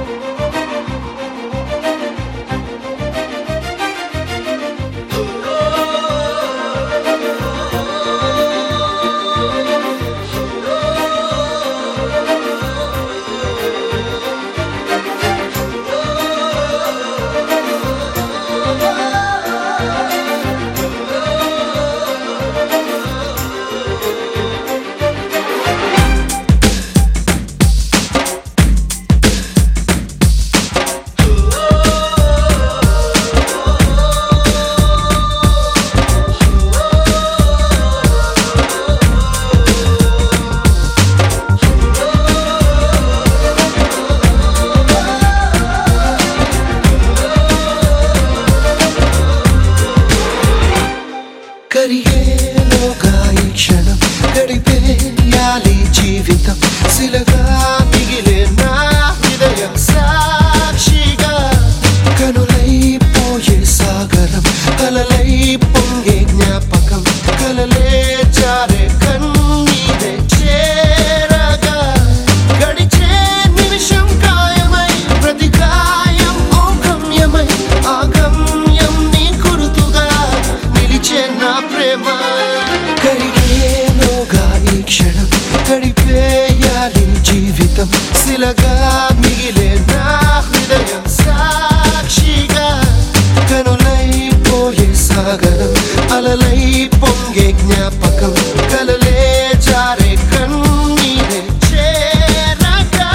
కరిగేలోగా ఈ క్షణం గడిపేయాలి జీవితం శిలగా మిగిలే నా హృదయం సాక్షిగా కనులైపోయే సాగరం కలలై పొంగే జ్ఞాపకం కలలే జారే కన్నీరే చేరగా గడిచే నిమిషం కాయమై ప్రతి గాయం ఓ గమ్యమై ఆ గమ్యం నీ గురుతుగా నిలిచే నా ప్రేమ కరిగేలోగా ఈ క్షణం గడిపేయాలి జీవితం శిలగా మిగిలే నా హృదయం సాక్షిగా కనులైపోయే సాగరం అలలై పొంగే జ్ఞాపకం కలలే జారే కన్నీరే చేరగా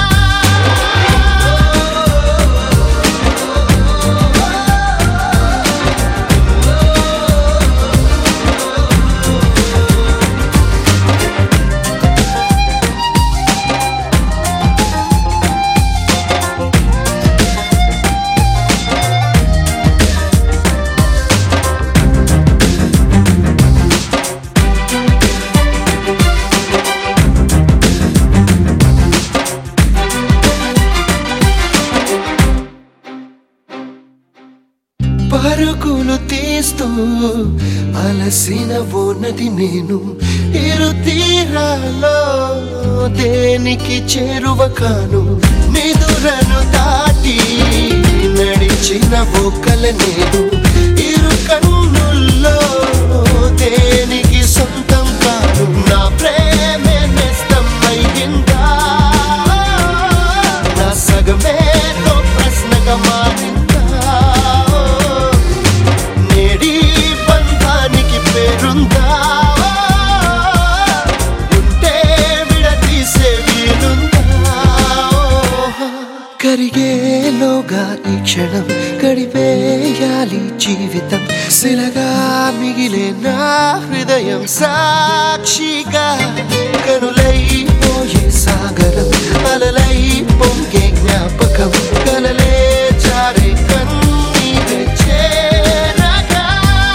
పరుగులు తీస్తూ అలసిన ఉన్నది నేను ఇరు తీరాలో దేనికి చేరువ కాను నిదురను దాటి నడిచిన ఒక్కల నేను ఇరు కన్నుల్లో దేనికి సొంతం కాను నా ప్రేమే నేస్తం అయ్యిందా నా సగమేతో ప్రశ్నగా మారిందా నేడి బంధానికి పేరుందా ఉంటే విడదీసే వీలుందా కరిగేలోగా ఈ క్షణం గడిపేయాలి జీవితం శిలగా మిగిలే నా హృదయం సాక్షిగా కనులై పోయే సాగరం అలలై పొంగే జ్ఞాపకం కలలే జారే కన్నీరే చేరగా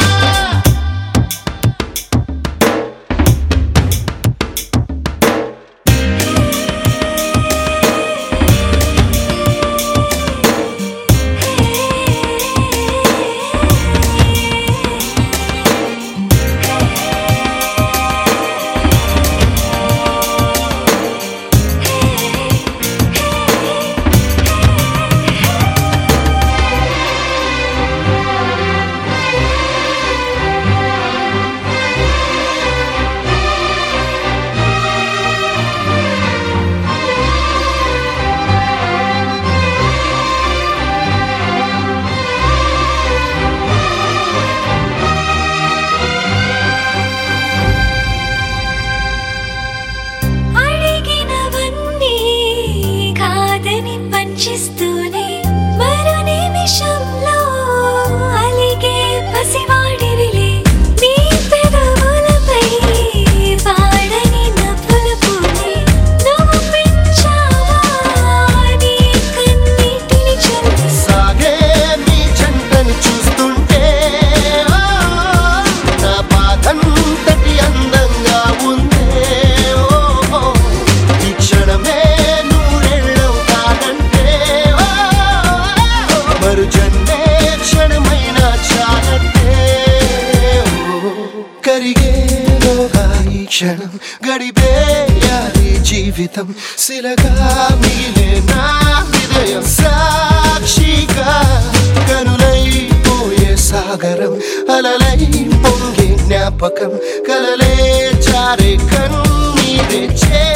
అడిగినవన్నీ కాదని పంచిస్తూనే మరో నిమిషంలో అలిగే పసివాడివిలే నీ పెదవులపై వాడని నవ్వుల పూలే నువ్వు పెంచావా నీ కన్నీటిని చల్లి సాగే మీ జంటను చూస్తుంటే ఆ, నా బాధంతటి అందంగా ఉందే ఓ, ఓ, ఈ క్షణమే నూరెళ్ళవుతానంటే ఓ, మరు జన్మే క్షణమైన చాలంటే ఓ, కరిగేలోగా ఈ క్షణం గడిపేయాలి జీవితం శిలగా మిగిలే నా హృదయం పరిచయం సాక్షిగా కనులై పోయే సాగరం అలలై పొంగే జ్ఞాపకం కలలే చారే కన్నీరే చే